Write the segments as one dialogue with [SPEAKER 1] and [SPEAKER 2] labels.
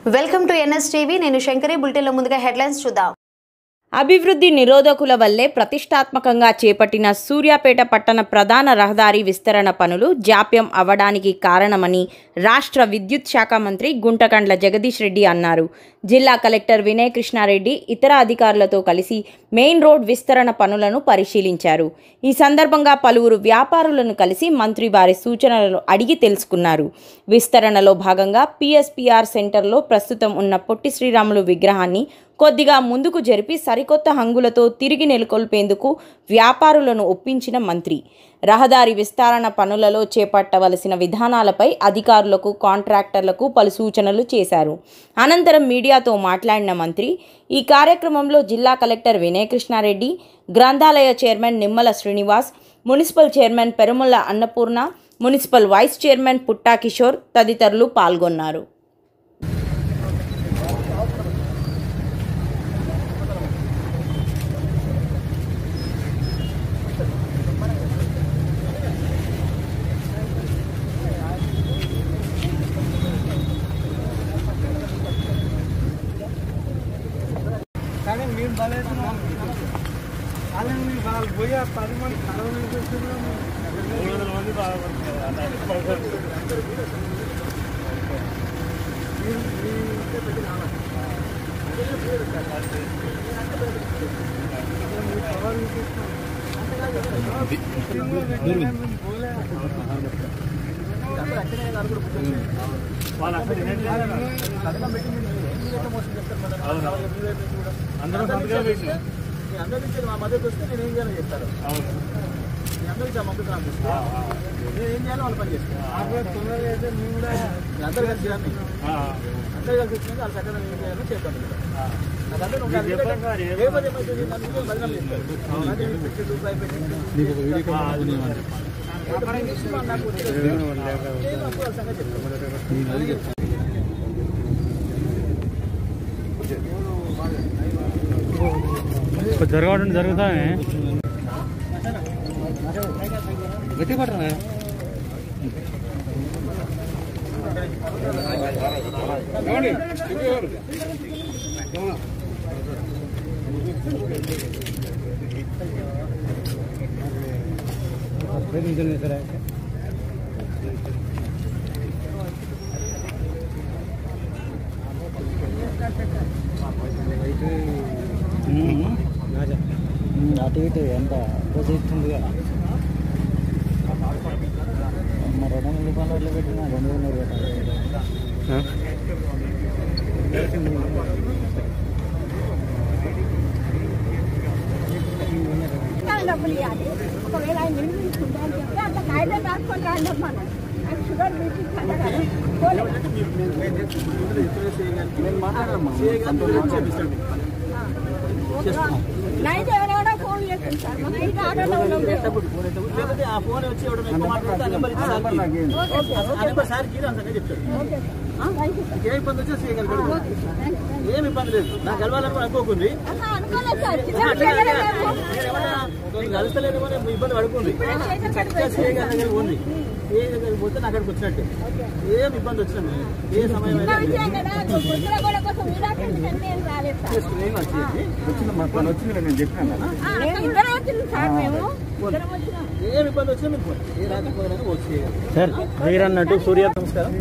[SPEAKER 1] Welcome to NS TV నేను శంకరి బులెటిన్లో ముందుగా హెడ్లైన్స్ చూద్దాం
[SPEAKER 2] అభివృద్ధి నిరోధకుల వల్లే ప్రతిష్టాత్మకంగా చేపట్టిన సూర్యాపేట పట్టణ ప్రధాన రహదారి విస్తరణ పనులు జాప్యం అవ్వడానికి కారణమని రాష్ట్ర విద్యుత్ శాఖ మంత్రి గుంటకండ్ల జగదీష్ రెడ్డి అన్నారు జిల్లా కలెక్టర్ వినయ్ కృష్ణారెడ్డి ఇతర అధికారులతో కలిసి మెయిన్ రోడ్ విస్తరణ పనులను పరిశీలించారు ఈ సందర్భంగా పలువురు వ్యాపారులను కలిసి మంత్రి వారి సూచనలను అడిగి తెలుసుకున్నారు విస్తరణలో భాగంగా పిఎస్పిఆర్ సెంటర్లో ప్రస్తుతం ఉన్న పొట్టి శ్రీరాములు విగ్రహాన్ని కొద్దిగా ముందుకు జరిపి సరికొత్త హంగులతో తిరిగి నెలకొల్పేందుకు వ్యాపారులను ఒప్పించిన మంత్రి రహదారి విస్తరణ పనులలో చేపట్టవలసిన విధానాలపై అధికారులకు కాంట్రాక్టర్లకు పలు సూచనలు చేశారు అనంతరం మీడియాతో మాట్లాడిన మంత్రి ఈ కార్యక్రమంలో జిల్లా కలెక్టర్ వినయ కృష్ణారెడ్డి గ్రంథాలయ chairman Nimmala Srinivas municipal chairman Perumula Annapurna municipal vice chairman Putta Kishore తదితరులు పాల్గొన్నారు
[SPEAKER 3] కానీ మేము బలేస్తున్నాం అలా మీరు వాళ్ళు పోయి ఆ పది మంది కలవని చేస్తున్నాము మూడు వందల మంది అందరూ సంతకాలు పెట్టినా
[SPEAKER 4] అందరికీ మా మద్దతు వస్తే నేను ఏం చేయాలో చెప్తారు
[SPEAKER 3] అవును
[SPEAKER 4] మీ అందరికీ ఆ మద్దతు నాకు ఇస్తే నేను ఏం చేయాలో వాళ్ళు పని చేస్తాను
[SPEAKER 3] ఆపే తొందరగా అయితే మేము కూడా
[SPEAKER 4] మీ అందరు కలిసి రండి
[SPEAKER 3] ఆ,
[SPEAKER 4] అందరు కలిసి వచ్చినాక వాళ్ళు చక్కగా ఏం చేయాలో చేద్దాం
[SPEAKER 3] ఆ.
[SPEAKER 4] నాకు అందరూ ఉండాలి.
[SPEAKER 3] మీరు చెప్పండి మరి ఏం-
[SPEAKER 4] ఏ పది ఏమవుతుంది? నన్ను మీరు బదనాలు చేస్తారు. నాకే మీరు పెట్టిండు, భయపెట్టిండు.
[SPEAKER 3] ఆ, అది మరి.
[SPEAKER 4] అప్పుడు నేను ఇష్టం అని నాకు తెలియదు. నేను అప్పుడు వాళ్ళ సంగతి చెప్తాను.
[SPEAKER 3] జరగడం జరుగుతానే గట్టి పట్టరా
[SPEAKER 4] అటు ఇటు ఎంత ఇస్తుందిగా మరి రెండు వందల రూపాయలు పెట్టినా రెండు వందల పెట్టాలి
[SPEAKER 5] చాలా డబ్బులు ఇవ్వాలి ఒకవేళ ఆయన నిర్మించుకుంటే అని చెప్తే అంత కాగితం రాసుకొని రాండి అమ్మా ఆయన షుగర్ బీపీ కలగాలి
[SPEAKER 4] నేను మాట్లాడమ్మా
[SPEAKER 5] నైట్ ఎవరెవరో ఫోన్ చేస్తుంది సార్ మా నైట్ ఆటోలో ఉన్నాం మేము.
[SPEAKER 4] లేకపోతే ఆ ఫోన్ వచ్చి ఎవడో ఎక్కువ మాట్లాడితే ఆ నెంబర్ ఇచ్చి సార్కి
[SPEAKER 5] ఓకే సార్
[SPEAKER 4] ఆ నెంబర్ సార్కి ఇరా అంతగా చెప్తాడు
[SPEAKER 5] okay sir thank you sir
[SPEAKER 4] ఏ ఇబ్బంది వచ్చా చేయగలుగుతాడు
[SPEAKER 5] okay sir thank you thank you.
[SPEAKER 4] ఏమి ఇబ్బంది లేదు నాకు కలవాలని కూడా అనుకోకుంది
[SPEAKER 5] అన్నా, అనుకోలేదు సార్
[SPEAKER 4] నేను
[SPEAKER 5] చిన్న పిల్లలే మేము.
[SPEAKER 4] ఏమన్నా నేను కలుస్తలేను అని ఇబ్బంది పడుకుంది చక్కగా చేయగా దగ్గర ఉంది ఏ దగ్గరికి పోతే నా అక్కడికి వచ్చినట్టు ఏం ఇబ్బంది వచ్చినా ఏ సమయం
[SPEAKER 5] చిన్న
[SPEAKER 4] అయినా
[SPEAKER 5] విషయం కదా గుర్తుల కూడా కోసం వీరాకి ఎందుకంటే నేను రాలేదు సార్
[SPEAKER 4] చేసుకుని ఏం వచ్చేది వచ్చిన మా పని వచ్చింది నేను చెప్పాను కదా
[SPEAKER 5] ఆ, ఇద్దరం వచ్చింది సార్ మేము ఇద్దరం వచ్చినాం
[SPEAKER 4] ఏం ఇబ్బంది వచ్చినా మీకు ఫోన్. ఏ రాత్రి పోయినా వచ్చి
[SPEAKER 3] సార్ మీరు అన్నట్టు సూర్య
[SPEAKER 4] నమస్కారం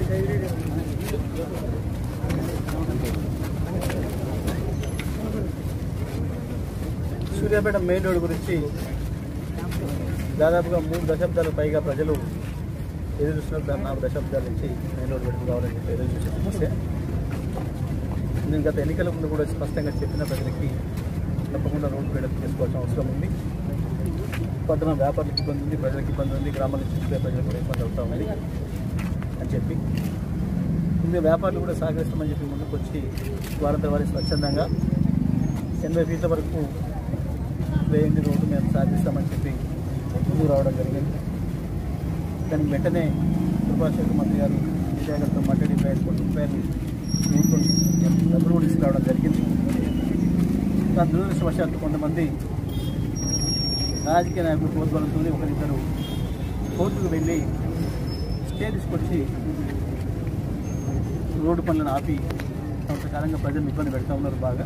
[SPEAKER 4] సూర్యాపేట మెయిన్ రోడ్ గురించి దాదాపుగా మూడు దశాబ్దాలు పైగా ప్రజలు ఎదురు చూస్తున్నారు దాని నాలుగు దశాబ్దాల నుంచి మెయిన్ రోడ్ పెట్టుకు కావాలని చెప్పి ఎదురు చూసే సమస్య నేను గత ఎన్నికల ముందు కూడా స్పష్టంగా చెప్పిన ప్రజలకి తప్పకుండా రోడ్డు వేడప్ చేసుకోవాల్సిన అవసరం ఉంది పట్టణ వ్యాపారులకు ఇబ్బంది ఉంది ప్రజలకు ఇబ్బంది ఉంది గ్రామాల నుంచి వచ్చే ప్రజలకు కూడా ఇబ్బంది అవుతా ఉంది అని చెప్పి ముందు వ్యాపారులు కూడా సహకరిస్తామని చెప్పి ముందుకు వచ్చి వారంతా వారి స్వచ్ఛందంగా ఎనభై ఫీట్ల వరకు వేయండి రోడ్డు మేము సాధిస్తామని చెప్పి ముందుకు రావడం జరిగింది దానికి వెంటనే కృపాశాఖ మంత్రి గారు విజయ్ గారితో మాట్లాడి ఇరవై ఐదు కోట్ల రూపాయలు ప్రభుత్వం డబ్బులు కూడా తీసుకురావడం జరిగింది దాని దురదృష్టవశాత్తు కొంతమంది రాజకీయ నాయకులు ప్రోద్బలంతో ఒకరిద్దరు కోర్టుకు వెళ్ళి స్టే తీసుకొచ్చి రోడ్డు పనులను ఆపి సంవత్సర కాలంగా ప్రజలు ఇబ్బంది పెడతా ఉన్నారు బాగా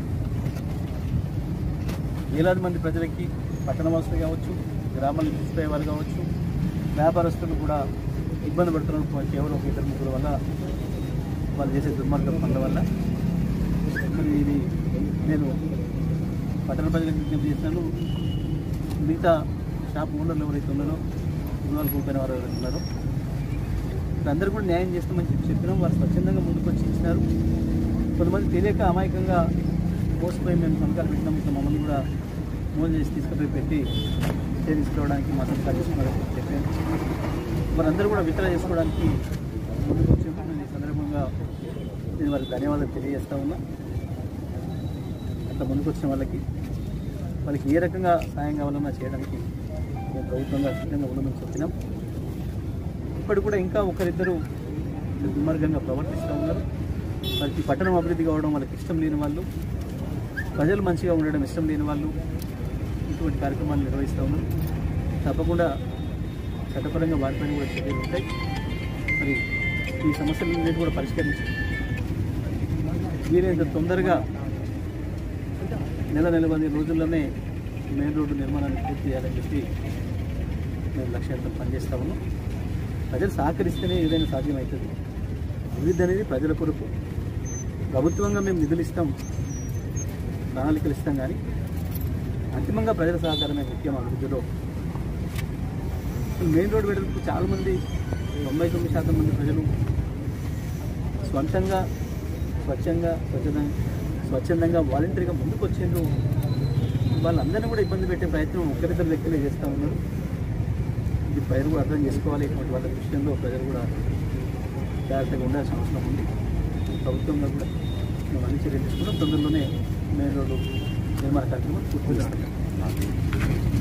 [SPEAKER 4] వేలాది మంది ప్రజలకి పట్టణవాసులు కావచ్చు గ్రామాల నుంచి తీసుకుపోయే వాళ్ళు కావచ్చు వ్యాపారస్తులు కూడా ఇబ్బంది పడుతున్నారు కేవలం ఒక ఇద్దరు ముగ్గురు వల్ల వాళ్ళు చేసే దుర్మార్గం పనుల వల్ల మరి ఇది నేను పట్టణ ప్రజలకు విజ్ఞప్తి చేస్తున్నాను మిగతా షాప్ ఓనర్లు ఎవరైతే ఉన్నారో గృహాలు కూలిపోయిన వారు ఎవరైతే ఉన్నారో అందరూ కూడా న్యాయం చేస్తామని చెప్పి చెప్పినాం వారు స్వచ్ఛందంగా ముందుకు వచ్చి ఇచ్చినారు కొంతమంది తెలియక అమాయకంగా మోసపోయి మేము సంతకాలు పెట్టినాం ఇట్లా మమ్మల్ని కూడా మోసం చేసి తీసుకుపోయి పెట్టి స్టే తీసుకోవడానికి మా సంతకాలు చేసుకున్నారని చెప్పాను వారందరూ కూడా విత్డ్రా చేసుకోవడానికి ముందుకు వచ్చాము నేను ఈ సందర్భంగా నేను వారికి ధన్యవాదాలు తెలియజేస్తా ఉన్నా అట్లా ముందుకు వచ్చిన వాళ్ళకి వాళ్ళకి ఏ రకంగా సాయం కావాలన్నా చేయడానికి మేము ప్రభుత్వంగా సిద్ధంగా ఉండమని చెప్పినాం ఇప్పటి కూడా ఇంకా ఒకరిద్దరు దుర్మార్గంగా ప్రవర్తిస్తూ ఉన్నారు వాళ్ళకి పట్టణం అభివృద్ధి కావడం వాళ్ళకి ఇష్టం లేని వాళ్ళు ప్రజలు మంచిగా ఉండడం ఇష్టం లేని వాళ్ళు ఇటువంటి కార్యక్రమాలు నిర్వహిస్తూ ఉన్నారు తప్పకుండా చట్టపరంగా వారిపైన కూడా చర్యలు ఉంటాయి మరి ఈ సమస్యలన్నింటినీ కూడా పరిష్కరించి వీలైనంత తొందరగా నెల నెల పది రోజుల్లోనే మెయిన్ రోడ్డు నిర్మాణాన్ని పూర్తి చేయాలని చెప్పి మేము లక్ష్యంతో పనిచేస్తా ఉన్నాం ప్రజలు సహకరిస్తేనే ఏదైనా సాధ్యమవుతుంది అభివృద్ధి అనేది ప్రజల కొరకు ప్రభుత్వంగా మేము నిధులు ఇస్తాం ప్రణాళికలు ఇస్తాం కానీ అంతిమంగా ప్రజల సహకారమే ముఖ్యం అభివృద్ధిలో మెయిన్ రోడ్ వెడల్పు చాలామంది తొంభై తొమ్మిది శాతం మంది ప్రజలు స్వంతంగా స్వచ్ఛంగా స్వచ్ఛంగా స్వచ్ఛందంగా వాలంటరీగా ముందుకు వచ్చేందుకు వాళ్ళందరినీ కూడా ఇబ్బంది పెట్టే ప్రయత్నం ఒక్కరిద్దరు వ్యక్తులే చేస్తూ ఉన్నారు ఇది ప్రజలు కూడా అర్థం చేసుకోవాలి ఇటువంటి వాళ్ళ విషయంలో ప్రజలు కూడా జాగ్రత్తగా ఉండాల్సిన అవసరం ఉంది ప్రభుత్వంగా కూడా మేము అన్ని చర్యలు తీసుకున్నాం తొందరలోనే మెయిన్ రోడ్డు నిర్మాణ కార్యక్రమం పూర్తి చేస్తాం